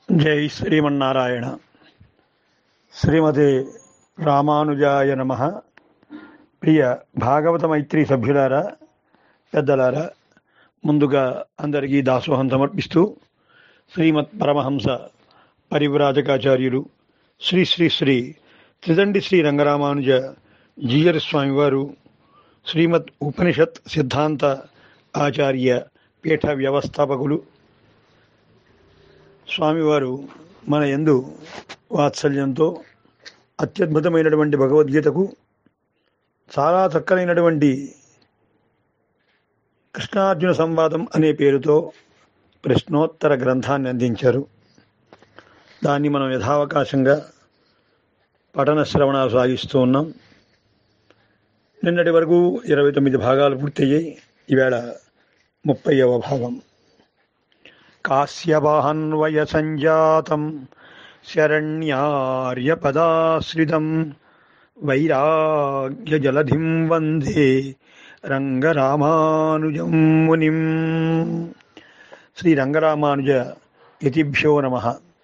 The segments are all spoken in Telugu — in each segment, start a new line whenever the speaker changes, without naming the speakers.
జై శ్రీమన్నారాయణ శ్రీమతి రామానుజాయ నమ ప్రియ భాగవత మైత్రి సభ్యులారా పెద్దలారా ముందుగా అందరికీ దాసోహం సమర్పిస్తూ శ్రీమత్ పరమహంస పరివ్రాజకాచార్యులు శ్రీ శ్రీ శ్రీ త్రిదండి శ్రీ రంగరామానుజ జీయర్ స్వామివారు శ్రీమద్ ఉపనిషత్ సిద్ధాంత ఆచార్య పీఠ వ్యవస్థాపకులు స్వామివారు మన యందు వాత్సల్యంతో అత్యద్భుతమైనటువంటి భగవద్గీతకు చాలా చక్కనైనటువంటి కృష్ణార్జున సంవాదం అనే పేరుతో ప్రశ్నోత్తర గ్రంథాన్ని అందించారు దాన్ని మనం యథావకాశంగా పఠన శ్రవణాలు సాగిస్తూ ఉన్నాం నిన్నటి వరకు ఇరవై తొమ్మిది భాగాలు పూర్తయ్యాయి ఈవేళ ముప్పైవ భాగం కాశ్యవాహన్వయ సంజాతం శరణ్యార్యపదాశ్రితం వైరాగ్య జలధిం వందే రంగరామానుజం మునిం శ్రీ రంగరామానుజ యతిభ్యో నమ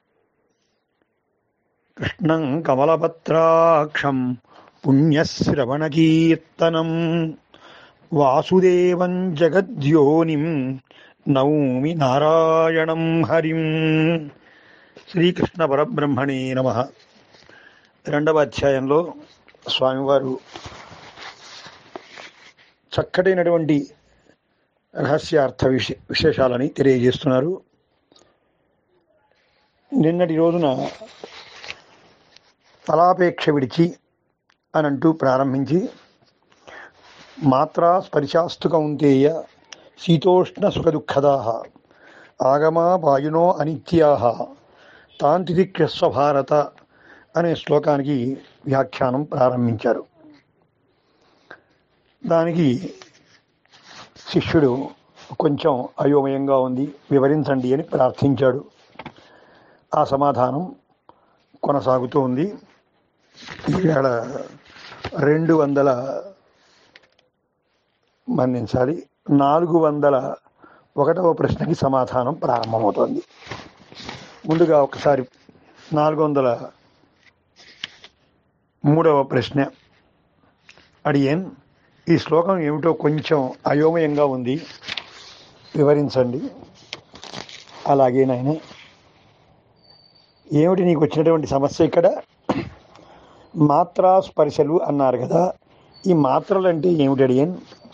కృష్ణం కమలపత్రాక్షం పుణ్యశ్రవణకీర్తనం వాసుదేవం జగద్యోనిం నౌమి నారాయణం హరిం శ్రీకృష్ణ పరబ్రహ్మణే నమ రెండవ అధ్యాయంలో స్వామివారు చక్కటైనటువంటి రహస్యార్థ విశే విశేషాలని తెలియజేస్తున్నారు నిన్నటి రోజున ఫలాపేక్ష విడిచి అని అంటూ ప్రారంభించి మాత్రా స్పర్శాస్తు కౌంతేయ శీతోష్ణ సుఖదుఃఖదా ఆగమా వాయునో అనిత్యా తాంతిదిక్ష్వ భారత అనే శ్లోకానికి వ్యాఖ్యానం ప్రారంభించారు దానికి శిష్యుడు కొంచెం అయోమయంగా ఉంది వివరించండి అని ప్రార్థించాడు ఆ సమాధానం కొనసాగుతూ ఉంది ఈవేళ రెండు వందల మన్నించాలి నాలుగు వందల ఒకటవ ప్రశ్నకి సమాధానం ప్రారంభమవుతోంది ముందుగా ఒకసారి నాలుగు వందల మూడవ ప్రశ్న అడియన్ ఈ శ్లోకం ఏమిటో కొంచెం అయోమయంగా ఉంది వివరించండి అలాగే నాయన ఏమిటి నీకు వచ్చినటువంటి సమస్య ఇక్కడ మాత్రా స్పర్శలు అన్నారు కదా ఈ మాత్రలు అంటే ఏమిటి అడియన్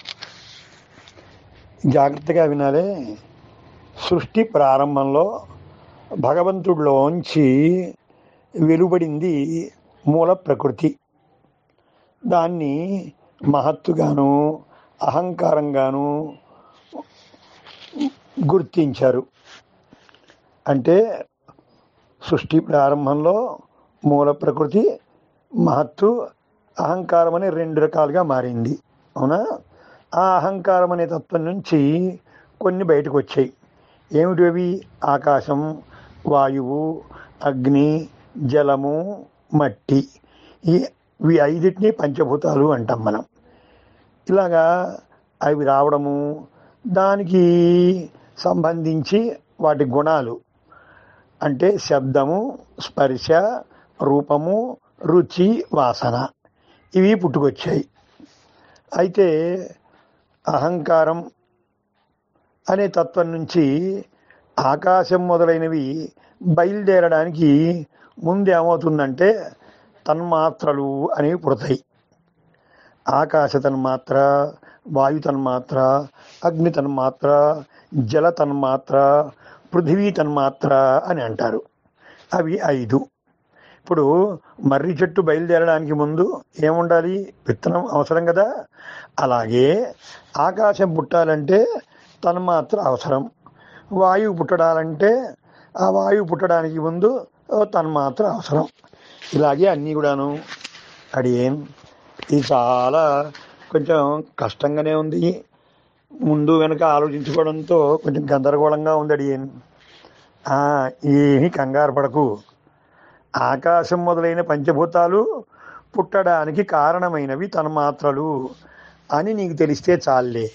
జాగ్రత్తగా వినాలే సృష్టి ప్రారంభంలో భగవంతుడిలోంచి వెలువడింది మూల ప్రకృతి దాన్ని మహత్తుగాను అహంకారంగాను గుర్తించారు అంటే సృష్టి ప్రారంభంలో మూల ప్రకృతి మహత్తు అహంకారం అనే రెండు రకాలుగా మారింది అవునా ఆ అహంకారం అనే తత్వం నుంచి కొన్ని బయటకు వచ్చాయి ఏమిటి అవి ఆకాశం వాయువు అగ్ని జలము మట్టి ఈ ఇవి ఐదిటిని పంచభూతాలు అంటాం మనం ఇలాగా అవి రావడము దానికి సంబంధించి వాటి గుణాలు అంటే శబ్దము స్పర్శ రూపము రుచి వాసన ఇవి పుట్టుకొచ్చాయి అయితే అహంకారం అనే తత్వం నుంచి ఆకాశం మొదలైనవి బయలుదేరడానికి ముందు ఏమవుతుందంటే తన్మాత్రలు అనేవి పుడతాయి ఆకాశ తన్మాత్ర వాయు తన్మాత్ర అగ్ని తన్మాత్ర జల తన్మాత్ర పృథివీ తన్మాత్ర అని అంటారు అవి ఐదు ఇప్పుడు మర్రి చెట్టు బయలుదేరడానికి ముందు ఏముండాలి విత్తనం అవసరం కదా అలాగే ఆకాశం పుట్టాలంటే తన్మాత్ర అవసరం వాయువు పుట్టడాలంటే ఆ వాయువు పుట్టడానికి ముందు తన్మాత్ర అవసరం ఇలాగే అన్నీ కూడాను అడిగేం ఇది చాలా కొంచెం కష్టంగానే ఉంది ముందు వెనక ఆలోచించుకోవడంతో కొంచెం గందరగోళంగా ఉంది అడిగేన్ ఏమీ కంగారు పడకు ఆకాశం మొదలైన పంచభూతాలు పుట్టడానికి కారణమైనవి తన్మాత్రలు అని నీకు తెలిస్తే చాలే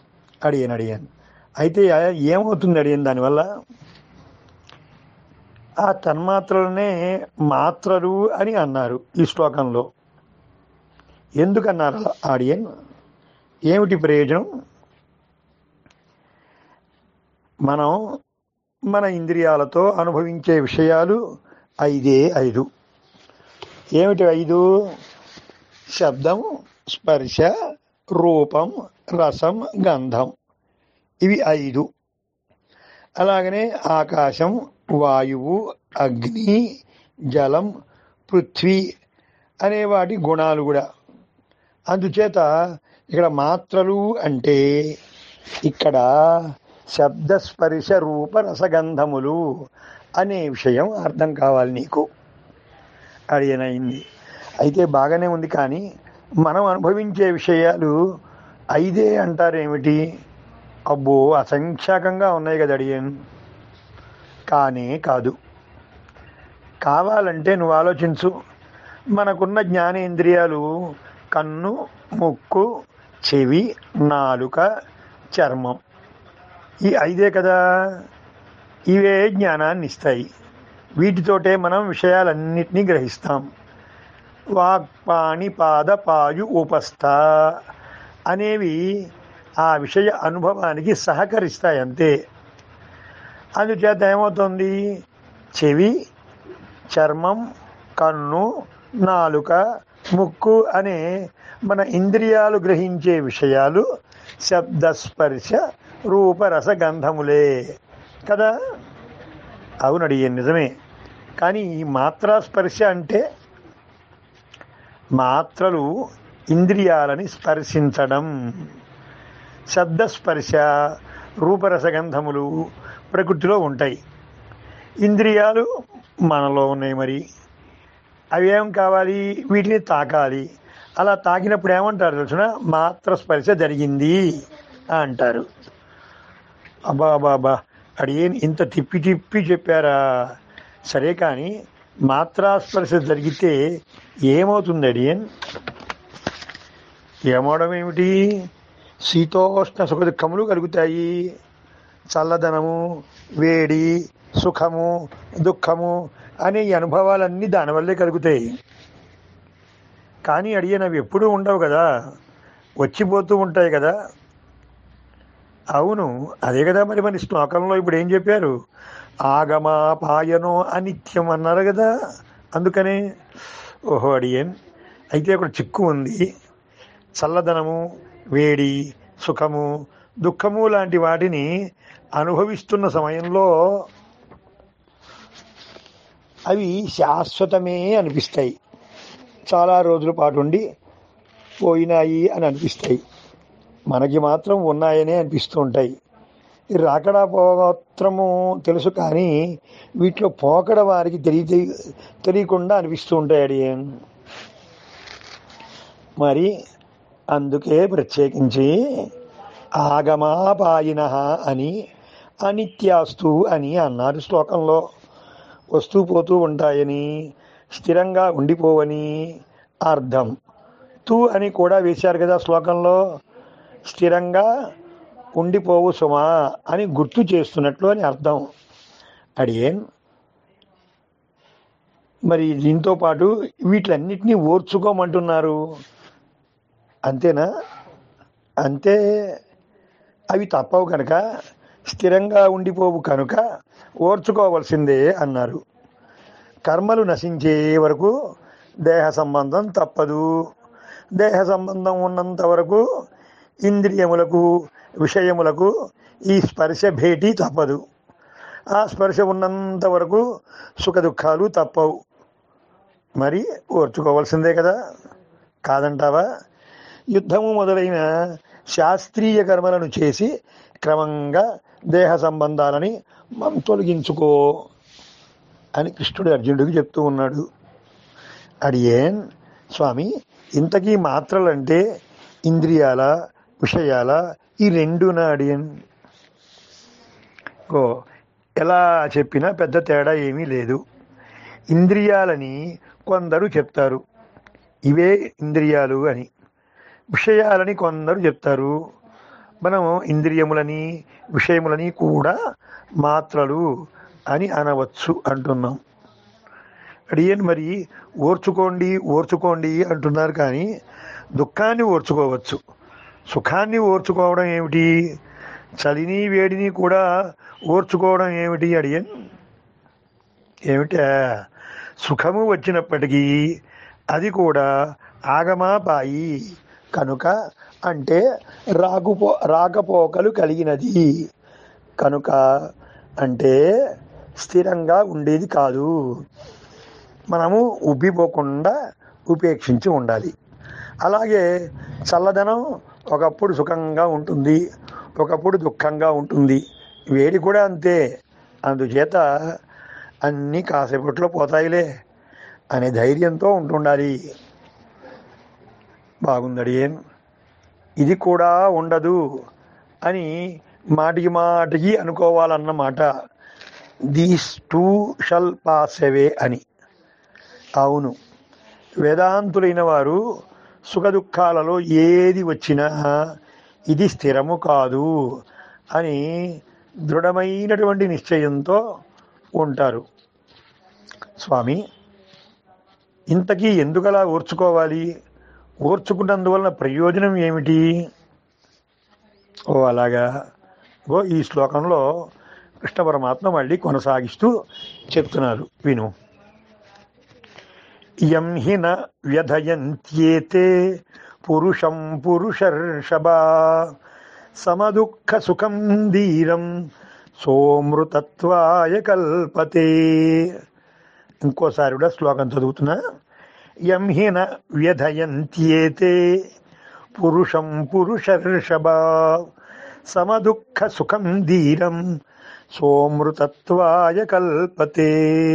అడిగాను అడిగాను అయితే ఏమవుతుంది అడిగాను దానివల్ల ఆ తన్మాత్రలనే మాత్రలు అని అన్నారు ఈ శ్లోకంలో ఎందుకన్నారు అలా ఆడియన్ ఏమిటి ప్రయోజనం మనం మన ఇంద్రియాలతో అనుభవించే విషయాలు ఐదే ఐదు ఏమిటి ఐదు శబ్దం స్పర్శ రూపం రసం గంధం ఇవి ఐదు అలాగనే ఆకాశం వాయువు అగ్ని జలం పృథ్వీ అనే వాటి గుణాలు కూడా అందుచేత ఇక్కడ మాత్రలు అంటే ఇక్కడ శబ్ద స్పర్శ రూప రసగంధములు అనే విషయం అర్థం కావాలి నీకు అడిగినయింది అయితే బాగానే ఉంది కానీ మనం అనుభవించే విషయాలు ఐదే అంటారేమిటి అబ్బో అసంఖ్యాకంగా ఉన్నాయి కదా అడిగాను కానీ కాదు కావాలంటే నువ్వు ఆలోచించు మనకున్న జ్ఞానేంద్రియాలు కన్ను ముక్కు చెవి నాలుక చర్మం ఈ ఐదే కదా ఇవే జ్ఞానాన్ని ఇస్తాయి వీటితోటే మనం విషయాలన్నిటినీ గ్రహిస్తాం వాక్ పాణి పాద పాయు ఉపస్థ అనేవి ఆ విషయ అనుభవానికి సహకరిస్తాయి అంతే అందుచేత ఏమవుతుంది చెవి చర్మం కన్ను నాలుక ముక్కు అనే మన ఇంద్రియాలు గ్రహించే విషయాలు శబ్దస్పర్శ రూపరస గంధములే కదా అవును అడిగాను నిజమే కానీ ఈ మాత్రా స్పర్శ అంటే మాత్రలు ఇంద్రియాలని స్పర్శించడం శబ్దస్పర్శ రూపరసగంధములు ప్రకృతిలో ఉంటాయి ఇంద్రియాలు మనలో ఉన్నాయి మరి అవి ఏం కావాలి వీటిని తాకాలి అలా తాకినప్పుడు ఏమంటారు తెలిసిన మాత్ర స్పర్శ జరిగింది అంటారు అబ్బా అబ్బా అబ్బా అడిగేం ఇంత తిప్పి తిప్పి చెప్పారా సరే కానీ మాత్రాస్పర్శ జరిగితే ఏమవుతుంది అడియన్ ఏమవడం ఏమిటి శీతోష్ణ సుఖ దుఃఖములు కలుగుతాయి చల్లదనము వేడి సుఖము దుఃఖము అనే ఈ అనుభవాలన్నీ దానివల్లే కలుగుతాయి కానీ అడిగిన అవి ఎప్పుడూ ఉండవు కదా వచ్చిపోతూ ఉంటాయి కదా అవును అదే కదా మరి మన శ్లోకంలో ఇప్పుడు ఏం చెప్పారు ఆగమాపాయనో అనిత్యం అన్నారు కదా అందుకనే ఓహో అడియన్ అయితే అక్కడ చిక్కు ఉంది చల్లదనము వేడి సుఖము దుఃఖము లాంటి వాటిని అనుభవిస్తున్న సమయంలో అవి శాశ్వతమే అనిపిస్తాయి చాలా రోజుల పాటు ఉండి పోయినాయి అని అనిపిస్తాయి మనకి మాత్రం ఉన్నాయనే అనిపిస్తూ ఉంటాయి ఈ రాకడ పోత్రము తెలుసు కానీ వీటిలో పోకడ వారికి తెలియ తెలియకుండా అనిపిస్తూ ఉంటాయి అడియన్ మరి అందుకే ప్రత్యేకించి ఆగమాపాయిన అని అనిత్యాస్తు అని అన్నారు శ్లోకంలో వస్తూ పోతూ ఉంటాయని స్థిరంగా ఉండిపోవని అర్థం తూ అని కూడా వేశారు కదా శ్లోకంలో స్థిరంగా ఉండిపోవు సుమా అని గుర్తు చేస్తున్నట్లు అని అర్థం అడిగేన్ మరి దీంతో పాటు వీటిలన్నిటినీ ఓర్చుకోమంటున్నారు అంతేనా అంతే అవి తప్పవు కనుక స్థిరంగా ఉండిపోవు కనుక ఓర్చుకోవలసిందే అన్నారు కర్మలు నశించే వరకు దేహ సంబంధం తప్పదు దేహ సంబంధం ఉన్నంత వరకు ఇంద్రియములకు విషయములకు ఈ స్పర్శ భేటీ తప్పదు ఆ స్పర్శ ఉన్నంత వరకు సుఖ దుఃఖాలు తప్పవు మరి ఓర్చుకోవాల్సిందే కదా కాదంటావా యుద్ధము మొదలైన శాస్త్రీయ కర్మలను చేసి క్రమంగా దేహ సంబంధాలని మనం తొలగించుకో అని కృష్ణుడు అర్జునుడికి చెప్తూ ఉన్నాడు అడియేన్ స్వామి ఇంతకీ మాత్రలంటే ఇంద్రియాల విషయాల ఈ రెండునా అడియన్ ఓ ఎలా చెప్పినా పెద్ద తేడా ఏమీ లేదు ఇంద్రియాలని కొందరు చెప్తారు ఇవే ఇంద్రియాలు అని విషయాలని కొందరు చెప్తారు మనం ఇంద్రియములని విషయములని కూడా మాత్రలు అని అనవచ్చు అంటున్నాం అడియన్ మరి ఓర్చుకోండి ఓర్చుకోండి అంటున్నారు కానీ దుఃఖాన్ని ఓర్చుకోవచ్చు సుఖాన్ని ఓర్చుకోవడం ఏమిటి చలిని వేడిని కూడా ఓర్చుకోవడం ఏమిటి అడియన్ ఏమిటా సుఖము వచ్చినప్పటికీ అది కూడా ఆగమాపాయి కనుక అంటే రాకపో రాకపోకలు కలిగినది కనుక అంటే స్థిరంగా ఉండేది కాదు మనము ఉబ్బిపోకుండా ఉపేక్షించి ఉండాలి అలాగే చల్లదనం ఒకప్పుడు సుఖంగా ఉంటుంది ఒకప్పుడు దుఃఖంగా ఉంటుంది వేడి కూడా అంతే అందుచేత అన్నీ కాసేపట్లో పోతాయిలే అనే ధైర్యంతో ఉంటుండాలి బాగుందడి ఏం ఇది కూడా ఉండదు అని మాటికి మాటికి అనుకోవాలన్నమాట these two shall pass away అని అవును వేదాంతులైన వారు సుఖ దుఃఖాలలో ఏది వచ్చినా ఇది స్థిరము కాదు అని దృఢమైనటువంటి నిశ్చయంతో ఉంటారు స్వామి ఇంతకీ ఎందుకలా ఓర్చుకోవాలి ఓర్చుకున్నందువలన ప్రయోజనం ఏమిటి ఓ అలాగా ఓ ఈ శ్లోకంలో కృష్ణ పరమాత్మ మళ్ళీ కొనసాగిస్తూ చెప్తున్నారు విను యం హి న వ్యధయంత్యేతే పురుషం పురుషర్షభా సమదుఃఖ సుఖం ధీరం సోమృతత్వాయ కల్పతే ఇంకోసారి కూడా శ్లోకం చదువుతున్నా యం హి న వ్యధయంత్యేతే పురుషం పురుషర్షభా సమదుఃఖ సుఖం ధీరం సోమృతత్వాయ కల్పతే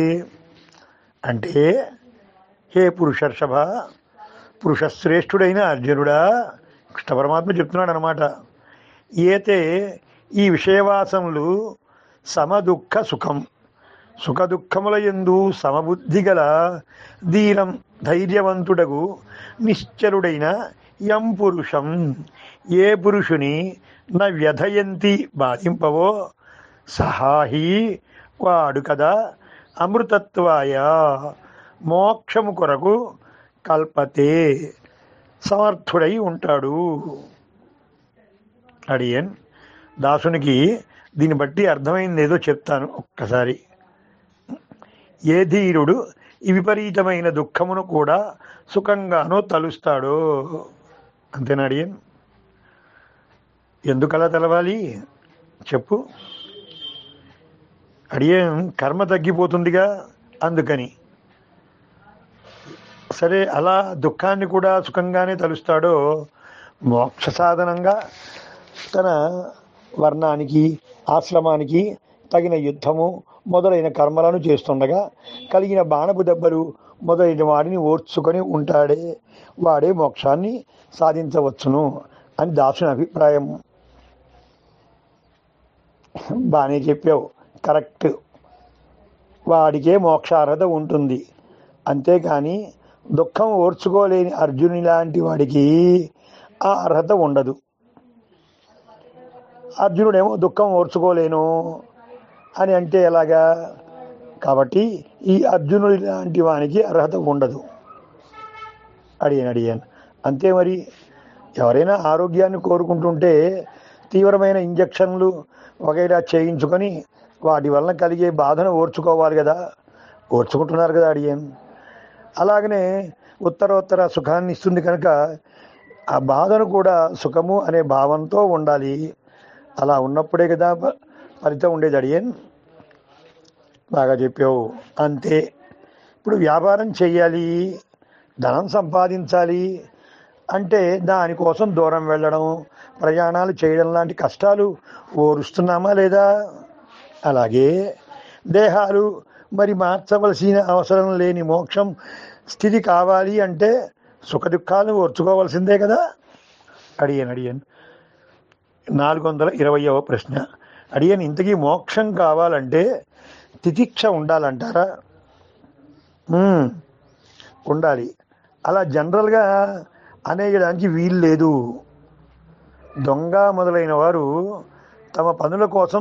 అంటే హే పురుషర్షభ పురుషశ్రేష్ఠుడైన అర్జునుడా కృష్ణ పరమాత్మ చెప్తున్నాడు అనమాట ఏతే ఈ విషయవాసములు సమదుఃఖ సుఖం సుఖ దుఃఖముల ఎందు సమబుద్ధి గల ధీరం ధైర్యవంతుడగు నిశ్చలుడైన యం పురుషం ఏ పురుషుని న వ్యధయంతి బాధింపవో సహాహి వాడు కదా అమృతత్వాయ మోక్షము కొరకు కల్పతే సమర్థుడై ఉంటాడు అడియన్ దాసునికి దీన్ని బట్టి అర్థమైంది ఏదో చెప్తాను ఒక్కసారి ఏ ధీరుడు ఈ విపరీతమైన దుఃఖమును కూడా సుఖంగానో తలుస్తాడో అంతేనా అడియన్ ఎందుకలా తెలవాలి చెప్పు అడియేం కర్మ తగ్గిపోతుందిగా అందుకని సరే అలా దుఃఖాన్ని కూడా సుఖంగానే తలుస్తాడో మోక్ష సాధనంగా తన వర్ణానికి ఆశ్రమానికి తగిన యుద్ధము మొదలైన కర్మలను చేస్తుండగా కలిగిన బాణపు దెబ్బలు మొదలైన వాడిని ఓర్చుకొని ఉంటాడే వాడే మోక్షాన్ని సాధించవచ్చును అని దాసుని అభిప్రాయం బాగానే చెప్పావు కరెక్ట్ వాడికే మోక్షార్హత ఉంటుంది అంతేకాని దుఃఖం ఓర్చుకోలేని అర్జుని లాంటి వాడికి ఆ అర్హత ఉండదు అర్జునుడేమో దుఃఖం ఓర్చుకోలేను అని అంటే ఎలాగా కాబట్టి ఈ అర్జునుడి లాంటి వానికి అర్హత ఉండదు అడిగాను అడిగాను అంతే మరి ఎవరైనా ఆరోగ్యాన్ని కోరుకుంటుంటే తీవ్రమైన ఇంజక్షన్లు వగైరా చేయించుకొని వాటి వలన కలిగే బాధను ఓర్చుకోవాలి కదా ఓర్చుకుంటున్నారు కదా అడిగాను అలాగనే ఉత్తరోత్తర సుఖాన్ని ఇస్తుంది కనుక ఆ బాధను కూడా సుఖము అనే భావంతో ఉండాలి అలా ఉన్నప్పుడే కదా ఫ- ఫలితం ఉండేది అడిగాను బాగా చెప్పావు అంతే ఇప్పుడు వ్యాపారం చేయాలి ధనం సంపాదించాలి అంటే దానికోసం దూరం వెళ్ళడం ప్రయాణాలు చేయడం లాంటి కష్టాలు ఓరుస్తున్నామా లేదా అలాగే దేహాలు మరి మార్చవలసిన అవసరం లేని మోక్షం స్థితి కావాలి అంటే సుఖ దుఃఖాలను ఓర్చుకోవాల్సిందే కదా అడిగాను అడిగాను నాలుగు వందల ఇరవయవ ప్రశ్న అడిగాను ఇంతకీ మోక్షం కావాలంటే తితిక్ష ఉండాలంటారా మ్మ్. ఉండాలి అలా జనరల్గా అనేయడానికి వీలు లేదు దొంగ మొదలైన వారు తమ పనుల కోసం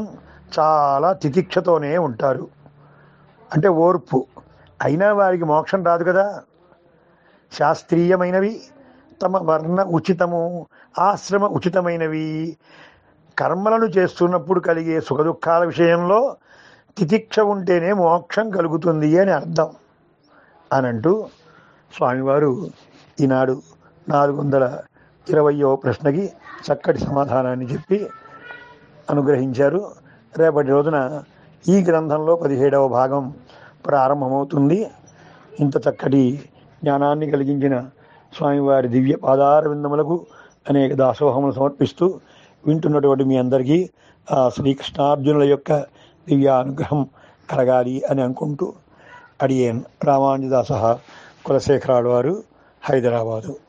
చాలా తితిక్షతోనే ఉంటారు అంటే ఓర్పు అయినా వారికి మోక్షం రాదు కదా శాస్త్రీయమైనవి తమ వర్ణ ఉచితము ఆశ్రమ ఉచితమైనవి కర్మలను చేస్తున్నప్పుడు కలిగే సుఖదుఖాల విషయంలో తితిక్ష ఉంటేనే మోక్షం కలుగుతుంది అని అర్థం అనంటూ స్వామివారు ఈనాడు నాలుగు వందల ఇరవయో ప్రశ్నకి చక్కటి సమాధానాన్ని చెప్పి అనుగ్రహించారు రేపటి రోజున ఈ గ్రంథంలో పదిహేడవ భాగం ప్రారంభమవుతుంది ఇంత చక్కటి జ్ఞానాన్ని కలిగించిన స్వామివారి దివ్య పాదార విందములకు అనేక దాసోహములు సమర్పిస్తూ వింటున్నటువంటి మీ అందరికీ ఆ శ్రీకృష్ణార్జునుల యొక్క దివ్యానుగ్రహం కలగాలి అని అనుకుంటూ అడియేన్ రామానుజదాస కులశేఖరాడు వారు హైదరాబాదు